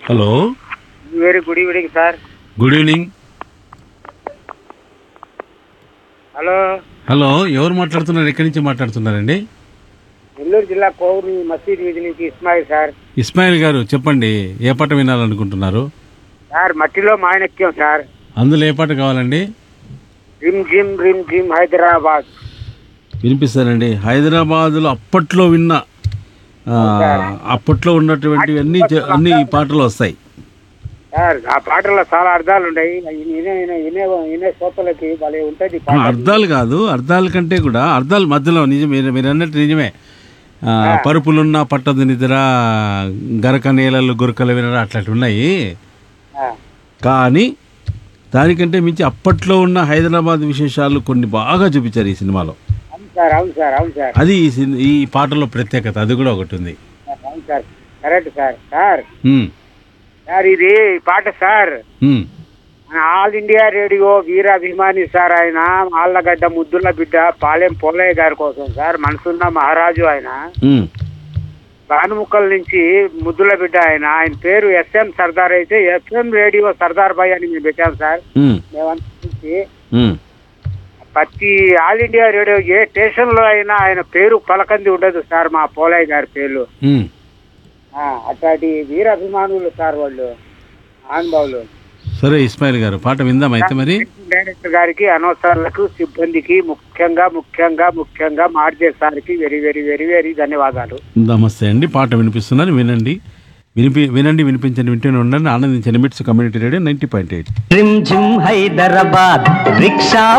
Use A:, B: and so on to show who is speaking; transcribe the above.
A: Hello
B: very good evening sir
A: good evening
B: hello
A: hello ఎవరు మాట్లాడుతున్నారు ఎక్కడి నుంచి మాట్లాడుతున్నారండి
B: నెల్లూరు జిల్లా కోవూరు మసీద్ వీధి నుంచి ఇస్మాయిల్ సార్
A: ఇస్మాయిల్ గారు చెప్పండి ఏ పాట వినాలనుకుంటున్నారు
B: సార్ మట్టిలో మాణిక్యం సార్
A: అందులో ఏ పాట కావాలండి
B: రిమ్ జిమ్ రిమ్ జిమ్ హైదరాబాద్
A: వినిపిస్తానండి హైదరాబాద్లో అప్పట్లో విన్న ఆ, అప్పట్లో ఉన్నటువంటివి అన్ని చె- అన్ని ఈ పాటలు వస్తాయి
B: సార్ ఆ పాటల్లో చాలా అర్థాలు ఉన్నాయి వినే వినే వినే వినే శ్రోతలకి భలే ఉంటుంది
A: ఆ, అర్థాలు కాదు అర్థాల కంటే కూడా అర్థాలు మధ్యలో నిజం మీరు మీరు అన్నట్టు నిజమే ఆ, పరుపులున్న పట్టదు నిద్ర గరక నేలలు గురకలు వినరా అట్లాంటివి ఉన్నాయి కానీ దానికంటే మించి అప్పట్లో ఉన్న హైదరాబాద్ విశేషాలు కొన్ని బాగా చూపించారు ఈ సినిమాలో
B: అవును సార్ అవును సార్ అవును సార్
A: అది ఈ సిన్- ఈ పాటలో ప్రత్యేకత అది కూడా ఒకటి ఉంది
B: అవును సార్ కరెక్ట్ సార్ సార్
A: ఉమ్,
B: సార్ ఇది ఈ పాట సార్
A: ఉమ్,
B: మన ఆల్ ఇండియా రేడియో వీర అభిమాని సార్ ఆయన ఆళ్ళగడ్డ ముద్దుల బిడ్డ పాలెం పోలయ్య గారి కోసం సార్ మనసున్న మహారాజు ఆయన
A: ఉమ్,
B: భానుముక్కల నుంచి ముద్దుల బిడ్డ ఆయన ఆయన పేరు ఎస్ఎం సర్దార్ అయితే ఎఫ్ఎం రేడియో సర్దార్ భాయ్ అని మేము పెట్టాం సార్
A: ఉమ్,
B: మేమనుకుంటే
A: ఉమ్.
B: ప్రతి ఆల్ ఇండియా రేడియో ఏ స్టేషన్ లో అయినా ఆయన పేరు పలకంది ఉండదు సార్ మా పోలయ్య గారి పేర్లు
A: ఉమ్.
B: ఆ, అట్లాంటి వీర అభిమానులు సార్ వాళ్ళు ఆనుభావులు
A: సరే ఇస్మాయిల్ గారు పాట విందాం అయితే మరి
B: డైరెక్టర్ గారికి అనవసరాలకు సిబ్బందికి ముఖ్యంగా ముఖ్యంగా ముఖ్యంగా మార్జే సార్కి వెరీ వెరీ వెరీ వెరీ ధన్యవాదాలు
A: నమస్తే అండి పాట వినిపిస్తున్నాను వినండి వినిపి వినండి వినిపించండి వింటూనే ఉండండి ఆనందించండి MITS community radio ninety point eight
C: Rim Jhim Hyderabad rickshaw